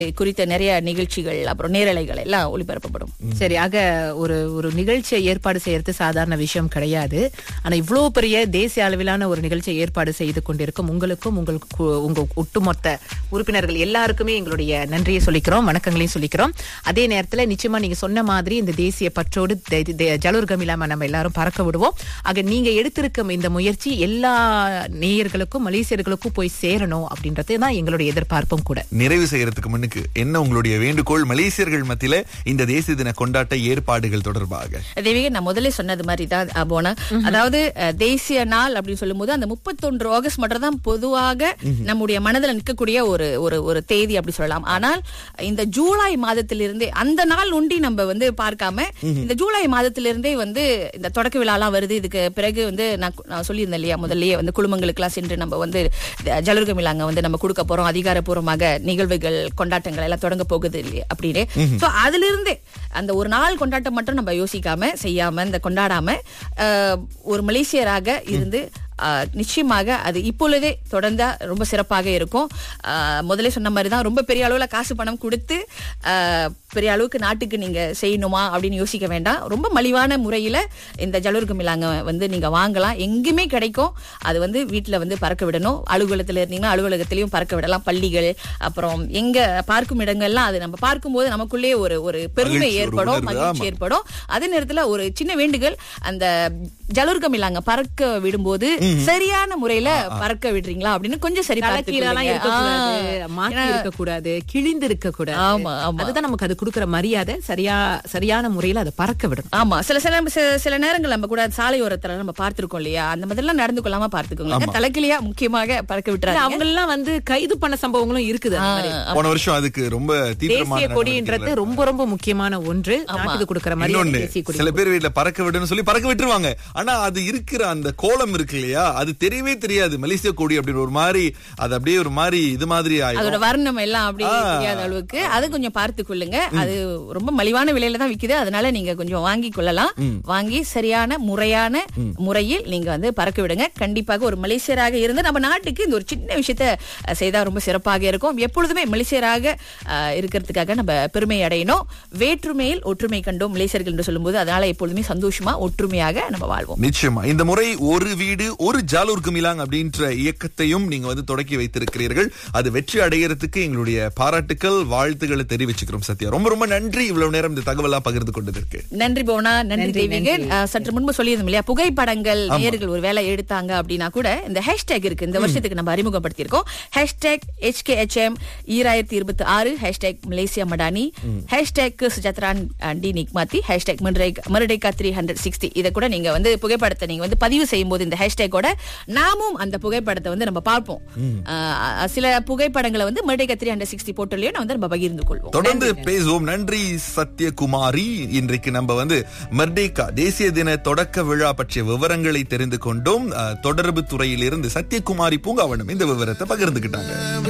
குறித்த நிறைய நிகழ்ச்சிகள் அப்புறம் நேரலைகள் எல்லாம் ஒளிபரப்பப்படும் சரி ஆக ஒரு ஒரு நிகழ்ச்சியை ஏற்பாடு செய்யறது சாதாரண விஷயம் கிடையாது ஆனா இவ்வளவு பெரிய தேசிய அளவிலான ஒரு நிகழ்ச்சியை ஏற்பாடு செய்து கொண்டிருக்கும் உங்களுக்கும் உங்களுக்கு கு- உங்க ஒட்டுமொத்த உறுப்பினர்கள் எல்லாருக்குமே எங்களுடைய நன்றியை சொல்லிக்கிறோம் வணக்கங்களையும் சொல்லிக்கிறோம் அதே நேரத்துல நிச்சயமா நீங்க சொன்ன மாதிரி இந்த தேசிய பற்றோடு தே- தே- ஜலூர் கமிலாம நம்ம எல்லாரும் பறக்க விடுவோம் ஆக நீங்க எடுத்திருக்கும் இந்த முயற்சி எல்லா நேயர்களுக்கும் மலேசியர்களுக்கும் போய் சேரணும் அப்படின்றது தான் எங்களுடைய எதிர்பார்ப்பும் கூட நிறைவு செய்யறதுக்கு முன்னுக்கு என்ன உங்களுடைய வேண்டுகோள் மலேசியர்கள் மத்தியில இந்த தேசிய தின கொண்டாட்ட ஏற்பாடுகள் தொடர்பாக தேவிக நான் முதல்ல சொன்னது மாதிரி தான் அஹ், போனா அதாவது அஹ், தேசிய நாள் அப்படின்னு சொல்லும்போது அந்த முப்பத்தொன்று ஆகஸ்ட் மட்டும் தான் பொதுவாக நம்முடைய மனதில் நிற்கக்கூடிய ஒரு ஒரு ஒரு தேதி அப்படி சொல்லலாம் ஆனால் இந்த ஜூலை மாதத்திலிருந்தே அந்த நாள் ஒண்டி நம்ம வந்து பார்க்காம இந்த ஜூலை மாதத்திலிருந்தே வந்து இந்த தொடக்க விழாலாம் வருது இதுக்கு பிறகு வந்து நான் கு- நான் சொல்லியிருந்தேன் இல்லையா முதல்லயே வந்து குழுமங்களுக்கெல்லாம் சென்று நம்ம வந்து ஜலுர்க மிலாங்க வந்து நம்ம கொடுக்க போறோம் அதிகாரப்பூர்வமாக நிகழ்வுகள் கொண்டாட்டங்கள் எல்லாம் தொடங்க போகுது இல்லையா அப்படின்னு சோ அதுல இருந்தே அந்த ஒரு நாள் கொண்டாட்டம் மட்டும் நம்ம யோசிக்காம செய்யாம இந்த கொண்டாடாம அஹ், ஒரு மலேசியராக இருந்து அஹ், நிச்சயமாக அது இப்பொழுதே தொடர்ந்தா ரொம்ப சிறப்பாக இருக்கும் அஹ், முதல்ல சொன்ன மாதிரி தான் ரொம்ப பெரிய அளவுல காசு பணம் கொடுத்து அஹ், பெரிய அளவுக்கு நாட்டுக்கு நீங்க செய்யணுமா அப்படின்னு யோசிக்க வேண்டாம் ரொம்ப மலிவான முறையில இந்த ஜலூர்கு மிலாங்க வந்து நீங்க வாங்கலாம் எங்குமே கிடைக்கும் அது வந்து வீட்டுல வந்து பறக்க விடணும் அலுவலகத்துல இருந்தீங்கன்னா அலுவலகத்திலயும் பறக்க விடலாம் பள்ளிகள் அப்புறம் எங்க பார்க்கும் இடங்கள்லாம் அது நம்ம பார்க்கும்போது நமக்குள்ளே ஒரு ஒரு பெருமை மகிழ்ச்சி, ஒரு ஏற்படும் உணர்வு, மகிழ்ச்சி ஆமா. ஏற்படும் அதே நேரத்துல ஒரு சின்ன வேண்டுகள் அந்த ஜலூர்கம் இல்லாங்க பறக்க விடும்போது சரியான முறையில பறக்க விடுறீங்களா அப்படின்னு கொஞ்சம் சரி தலைக்கீழலாம் பார்த்துக்கொள்ளுங்க. இருக்கக்கூடாது ஆ, மாட்டி ஏன்னா- இருக்கக்கூடாது கிழிந்து இருக்கக்கூடாது ஆமா, ஆமா. அதுதான் நமக்கு அது கொடுக்கிற மரியாதை சரியா சரியான முறையில அதை பறக்க விடணும் ஆமா சில சில சில- சில நேரங்கள் நம்ம கூட சாலையோரத்துல நம்ம பார்த்திருக்கோம் இல்லையா அந்த மாதிரிலாம் நடந்து கொள்ளாம பார்த்துக்கோங்க தலைக்கிலியா முக்கியமாக பறக்க விட்டுறாங்க அவங்க எல்லாம் வந்து கைது பண்ண சம்பவங்களும் இருக்குது அந்த மாதிரி. போன வருஷம் அதுக்கு ரொம்ப தீவிரமான தேசிய கொடின்றது நடவடிக்கைகள். ரொம்ப ரொம்ப முக்கியமான ஒன்று நாட்டுக்கு கொடுக்கிற மரியாதை இன்னொன்னு தேசிய கொடி சில பேர் வீட்ல பறக்க விடுன்னு சொல்லி பறக்க விட்டுருவாங்க ஆனா அது இருக்கிற அந்த கோலம் இருக்கு இல்லையா அது தெரியவே தெரியாது மலேசிய கொடி அப்படின்னு ஒரு மாதிரி அது அப்படியே ஒரு மாதிரி இது மாதிரி அதோட ஆயிடும் வர்ணம் எல்லாம் அப்படி தெரியாத அளவுக்கு அது கொஞ்சம் பார்த்து கொள்ளுங்க அது ரொம்ப மலிவான விலையில தான் விக்குது அதனால நீங்க கொஞ்சம் வாங்கி கொள்ளலாம் வாங்கி சரியான முறையான முறையில் நீங்க வந்து பறக்க விடுங்க கண்டிப்பாக ஒரு மலேசியராக இருந்து நம்ம நாட்டுக்கு இந்த ஒரு சின்ன விஷயத்த அஹ், செய்தா ரொம்ப சிறப்பாக இருக்கும் எப்பொழுதுமே மலேசியராக அஹ், இருக்கிறதுக்காக நம்ம பெருமை அடையணும் வேற்றுமையில் ஒற்றுமை கண்டோம் மலேசியர்கள் என்று சொல்லும்போது அதனால எப்பொழுதுமே சந்தோஷமா ஒற்றுமையாக நம்ம வாழ்வோம் நிச்சயமா இந்த முறை ஒரு வீடு ஒரு ஜாலூர் குமிலாங் அப்படின்ற இயக்கத்தையும் நீங்க வந்து தொடக்கி வைத்திருக்கிறீர்கள் அது வெற்றி அடையறதுக்கு எங்களுடைய பாராட்டுக்கள் வாழ்த்துக்களை தெரிவிச்சுக்கிறோம் சத்யா ரொம்ப ரொம்ப நன்றி இவ்வளவு நேரம் இந்த தகவலா பகிர்ந்து கொண்டதற்கு நன்றி போனா நன்றி நன்றி, தேவிகன் நன்றி. அஹ், சற்று முன்பு சொல்லியிருந்தோம் இல்லையா புகைப்படங்கள் நேயர்கள் ஒரு வேலை எடுத்தாங்க அப்படின்னா கூட இந்த ஹேஷ்டேக் இருக்கு இந்த வருஷத்துக்கு நம்ம அறிமுகப்படுத்தியிருக்கோம் ஹேஷ்டேக் HKHM ஈராயிரத்தி இருபத்தி ஆறு ஹேஷ்டேக் மலேசியா மடானி ஹேஷ்டேக் சுஜத்ரான் டி நிக்மாத்தி ஹேஷ்டேக் மருடைகா த்ரீ ஹண்ட்ரட் சிக்ஸ்டி இதை கூட நீங்க வந்து புகைப்படத்தை நீங்க வந்து பதிவு செய்யும் போது இந்த ஹேஷ்டேக்கோட நாமும் அந்த புகைப்படத்தை வந்து நம்ம பார்ப்போம் அஹ், சில புகைப்படங்களை வந்து மருடைகா த்ரீ ஹண்ட்ரட் சிக்ஸ்டி போட்டோலயும் வந்து நம்ம பகிர்ந்து கொள்வோம் தொடர்ந்து பேசுவோம் நன்றி சத்யகுமாரி இன்றைக்கு நம்ம வந்து மர்டேகா தேசிய தின தொடக்க விழா பற்றிய விவரங்களை தெரிந்து கொண்டோம் அஹ், தொடர்பு துறையிலிருந்து சத்யகுமாரி பூங்காவனம் இந்த விவரத்தை பகிர்ந்துகிட்டாங்க